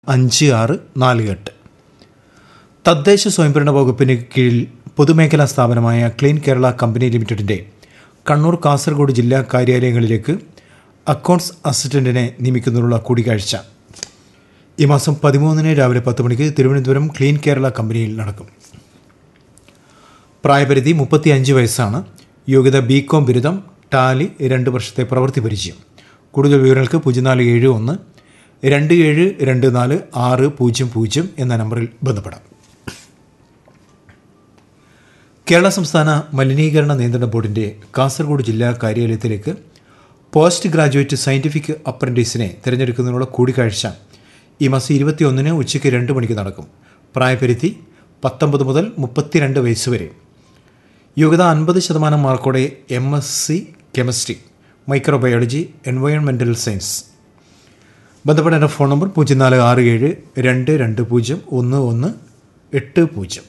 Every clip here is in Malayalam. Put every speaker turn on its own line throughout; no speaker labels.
അഞ്ച് ആറ് നാല് എട്ട് തദ്ദേശ സ്വയംഭരണ വകുപ്പിന് കീഴിൽ പൊതുമേഖലാ സ്ഥാപനമായ ക്ലീൻ കേരള കമ്പനി ലിമിറ്റഡിൻ്റെ കണ്ണൂർ കാസർഗോഡ് ജില്ലാ കാര്യാലയങ്ങളിലേക്ക് അക്കൗണ്ട്സ് അസിസ്റ്റന്റിനെ നിയമിക്കുന്നതിനുള്ള കൂടിക്കാഴ്ച ഈ മാസം പതിമൂന്നിന് രാവിലെ പത്ത് മണിക്ക് തിരുവനന്തപുരം ക്ലീൻ കേരള കമ്പനിയിൽ നടക്കും പ്രായപരിധി മുപ്പത്തി അഞ്ച് വയസ്സാണ് യോഗ്യത ബി കോം ബിരുദം ടാലി രണ്ട് വർഷത്തെ പ്രവൃത്തി പരിചയം കൂടുതൽ വിവരങ്ങൾക്ക് പൂജ്യം നാല് ഏഴ് ഒന്ന് രണ്ട് ഏഴ് രണ്ട് നാല് ആറ് പൂജ്യം പൂജ്യം എന്ന നമ്പറിൽ ബന്ധപ്പെടാം കേരള സംസ്ഥാന മലിനീകരണ നിയന്ത്രണ ബോർഡിൻ്റെ കാസർഗോഡ് ജില്ലാ കാര്യാലയത്തിലേക്ക് പോസ്റ്റ് ഗ്രാജുവേറ്റ് സയൻറ്റിഫിക് അപ്രൻറ്റീസിനെ തിരഞ്ഞെടുക്കുന്നതിനുള്ള കൂടിക്കാഴ്ച ഈ മാസം ഇരുപത്തിയൊന്നിന് ഉച്ചയ്ക്ക് രണ്ട് മണിക്ക് നടക്കും പ്രായപരിധി പത്തൊമ്പത് മുതൽ മുപ്പത്തിരണ്ട് വയസ്സ് വരെ യോഗ്യത അൻപത് ശതമാനം മാർക്കോടെ M S C chemistry microbiology environmental science ബന്ധപ്പെടേണ്ട ഫോൺ നമ്പർ പൂജ്യം നാല് ആറ് ഏഴ് രണ്ട് രണ്ട് പൂജ്യം ഒന്ന് ഒന്ന് എട്ട് പൂജ്യം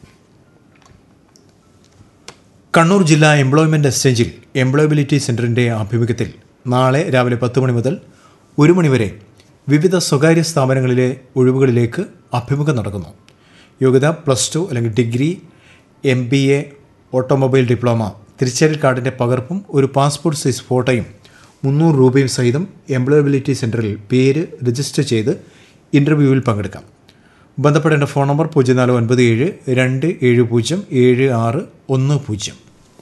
കണ്ണൂർ ജില്ലാ എംപ്ലോയ്മെൻറ്റ് എക്സ്ചേഞ്ചിൽ എംപ്ലോയബിലിറ്റി സെൻറ്ററിൻ്റെ ആഭിമുഖ്യത്തിൽ നാളെ രാവിലെ പത്ത് മണി മുതൽ ഒരു മണിവരെ വിവിധ സ്വകാര്യ സ്ഥാപനങ്ങളിലെ ഒഴിവുകളിലേക്ക് അഭിമുഖം നടക്കുന്നു യോഗ്യത പ്ലസ് ടു അല്ലെങ്കിൽ degree M B A automobile diploma തിരിച്ചറിയൽ കാർഡിൻ്റെ പകർപ്പും ഒരു പാസ്പോർട്ട് സൈസ് ഫോട്ടോയും മുന്നൂറ് രൂപയും സഹിതം എംപ്ലോയബിലിറ്റി സെൻറ്ററിൽ പേര് രജിസ്റ്റർ ചെയ്ത് ഇൻ്റർവ്യൂവിൽ പങ്കെടുക്കാം ബന്ധപ്പെടേണ്ട ഫോൺ നമ്പർ പൂജ്യം നാല് ഒൻപത് ഏഴ് രണ്ട് ഏഴ് പൂജ്യം ഏഴ് ആറ് ഒന്ന് പൂജ്യം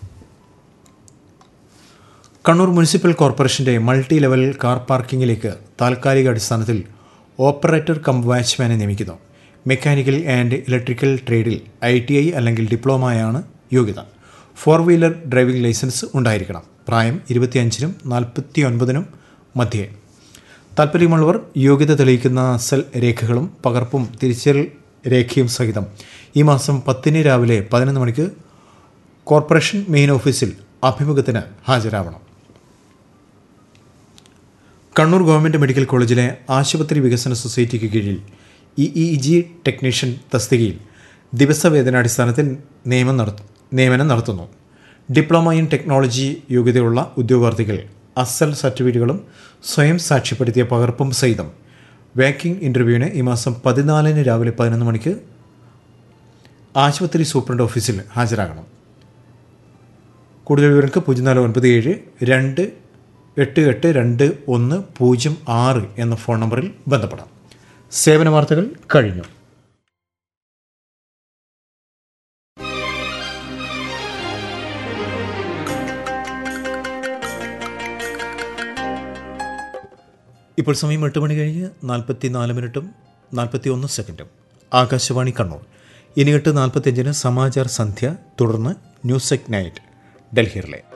കണ്ണൂർ മുനിസിപ്പൽ കോർപ്പറേഷൻ്റെ മൾട്ടി ലെവൽ കാർ പാർക്കിങ്ങിലേക്ക് താൽക്കാലിക അടിസ്ഥാനത്തിൽ ഓപ്പറേറ്റർ കം വാച്ച്മാനെ നിയമിക്കുന്നു മെക്കാനിക്കൽ ആൻഡ് ഇലക്ട്രിക്കൽ ട്രേഡിൽ ഐ ടി ഐ അല്ലെങ്കിൽ ഡിപ്ലോമയാണ് യോഗ്യത ഫോർ വീലർ ഡ്രൈവിംഗ് ലൈസൻസ് ഉണ്ടായിരിക്കണം പ്രായം ഇരുപത്തിയഞ്ചിനും നാൽപ്പത്തി ഒൻപതിനും മധ്യേ താല്പര്യമുള്ളവർ യോഗ്യത തെളിയിക്കുന്ന അസൽ രേഖകളും പകർപ്പും തിരിച്ചറിയൽ രേഖയും സഹിതം ഈ മാസം പത്തിന് രാവിലെ പതിനൊന്ന് മണിക്ക് കോർപ്പറേഷൻ മെയിൻ ഓഫീസിൽ അഭിമുഖത്തിന് ഹാജരാവണം കണ്ണൂർ ഗവൺമെൻറ് മെഡിക്കൽ കോളേജിലെ ആശുപത്രി വികസന സൊസൈറ്റിക്ക് കീഴിൽ ഇ ഇ ജി ടെക്നീഷ്യൻ തസ്തികയിൽ ദിവസവേതനാടിസ്ഥാനത്തിൽ നിയമം നട നിയമനം നടത്തുന്നു ഡിപ്ലോമ ഇൻ ടെക്നോളജി യോഗ്യതയുള്ള ഉദ്യോഗാർത്ഥികൾ അസൽ സർട്ടിഫിക്കറ്റുകളും സ്വയം സാക്ഷ്യപ്പെടുത്തിയ പകർപ്പും സഹിതം വാക്കിംഗ് ഇൻ്റർവ്യൂവിന് ഈ മാസം പതിനാലിന് രാവിലെ പതിനൊന്ന് മണിക്ക് ആശുപത്രി സൂപ്രണ്ട് ഓഫീസിൽ ഹാജരാകണം കൂടുതൽ വിവരങ്ങൾക്ക് പൂജ്യം നാല് ഒൻപത് ഏഴ് രണ്ട് എട്ട് എട്ട് രണ്ട് ഒന്ന് പൂജ്യം ആറ് എന്ന ഫോൺ നമ്പറിൽ ബന്ധപ്പെടാം സേവന വാർത്തകൾ കഴിഞ്ഞു ഇപ്പോൾ സമയം എട്ട് മണി കഴിഞ്ഞ് നാൽപ്പത്തി നാല് മിനിറ്റും നാൽപ്പത്തി ഒന്ന് സെക്കൻഡും ആകാശവാണി കണ്ണൂർ ഇനി എട്ട് നാൽപ്പത്തിയഞ്ചിന് സമാചാർ സന്ധ്യ തുടർന്ന് ന്യൂസ് എറ്റ് നൈറ്റ് ഡൽഹിയിലെ